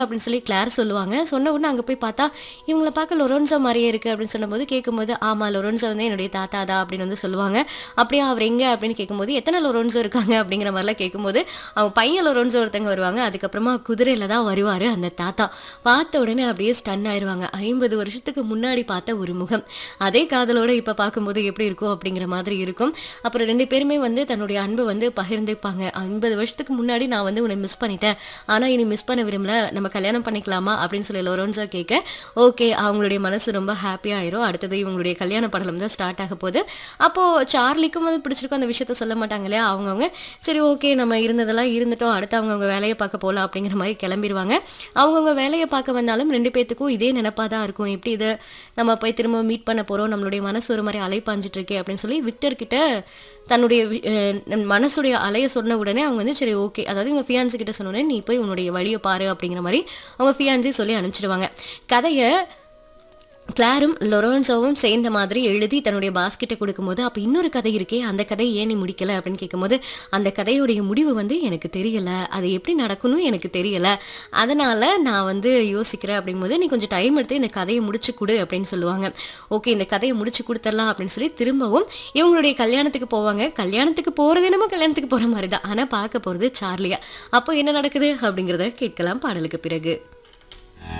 அப்படின்னு சொல்லி கிளார் சொல்லுவாங்க சொன்ன உடனே அங்கே போய் பார்த்தா இவங்கள பார்க்க லொரோன்சோ மாதிரியே இருக்கு அப்படின்னு சொன்னபோது கேட்கும்போது ஆமா லொரோன்சோ வந்து என்னுடைய தாத்தா தான் அப்படின்னு வந்து சொல்லுவாங்க அப்படியே அவர் எங்க அப்படின்னு கேட்கும்போது எத்தனை லொரோன்சோ இருக்காங்க அப்படிங்கிற மாதிரிலாம் கேட்கும்போது அவங்க பையன் லொரோன்சோ ஒருத்தங்க வருவாங்க அதுக்கப்புறமா குதிரையில தான் வருவாரு அந்த தாத்தா பார்த்த உடனே அப்படியே ஸ்டன் ஆயிருவாங்க ஐம்பது வருஷத்துக்கு முன்னாடி பார்த்த ஒரு முகம் அதே காதலோட இப்ப பார்க்கும்போது எப்படி இருக்கும் அப்படிங்கிற மாதிரி இருக்கும் அப்புறம் ரெண்டு பேருமே வந்து தன்னுடைய அன்பை வந்து பகிர்ந்துப்பாங்க ஐம்பது வருஷத்துக்கு முன்னாடி நான் வந்து உன்னை மிஸ் பண்ணிட்டேன் ஆனா இனி மிஸ் பண்ண விரும்பல நம்ம கல்யாணம் பண்ணிக்கலாமா அப்படின்னு சொல்லி லொரோன்ஸா கேட்க ஓகே அவங்களுடைய மனசு ரொம்ப ஹாப்பி ஆயிரும் அடுத்தது இவங்களுடைய கல்யாண படலம் தான் ஸ்டார்ட் ஆக போகுது அப்போ சார்லிக்கும் வந்து பிடிச்சிருக்கும் அந்த விஷயத்த சொல்ல மாட்டாங்க இல்லையா அவங்கவுங்க சரி ஓகே நம்ம இருந்ததெல்லாம் இருந்துட்டோம் அடுத்து அவங்கவுங்க வேலையை பார்க்க போகலாம் அப்படிங்கிற மாதிரி கிளம்பிடுவாங்க அவங்கவுங்க வேலையை பார்க்க வந்தாலும் ரெண்டு பேத்துக்கும் இதே நினைப்பா தான் இருக்கும் எப்படி இதை நம்ம போய் திரும்ப மீட் பண்ண போறோம் நம்மளுடைய மனசு ஒரு மாதிரி அலைப்பாஞ்சிட்டு இருக்கே அப்படின்னு சொல்லி விக்டர் கிட்ட தன்னுடைய வி- அஹ் மனசுடைய அலைய சொன்ன உடனே அவங்க வந்து சரி ஓகே அதாவது இவங்க ஃபியான்சி கிட்ட சொன்ன உடனே நீ போய் உன்னுடைய வழியை பாரு அப்படிங்கிற மாதிரி அவங்க ஃபியான்சி சொல்லி அனுப்பிச்சிடுவாங்க கதையை கிளாரும் லொரோன்சோவும் சேர்ந்த மாதிரி எழுதி தன்னுடைய பாஸ்கிட்ட கொடுக்கும்போது அப்போ இன்னொரு கதை இருக்கே அந்த கதை ஏன் நீ முடிக்கல அப்படின்னு கேட்கும்போது அந்த கதையுடைய முடிவு வந்து எனக்கு தெரியல அது எப்படி நடக்கணும் எனக்கு தெரியல அதனால நான் வந்து யோசிக்கிறேன் அப்படிங்கும்போது நீ கொஞ்சம் டைம் எடுத்து இந்த கதையை முடிச்சு கொடு அப்படின்னு சொல்லுவாங்க ஓகே இந்த கதையை முடிச்சு கொடுத்துடலாம் அப்படின்னு சொல்லி திரும்பவும் இவங்களுடைய கல்யாணத்துக்கு போவாங்க கல்யாணத்துக்கு போறது என்னமோ கல்யாணத்துக்கு போற மாதிரி தான் ஆனா பார்க்க போறது சார்லியா அப்போ என்ன நடக்குது அப்படிங்கிறத கேட்கலாம் பாடலுக்கு பிறகு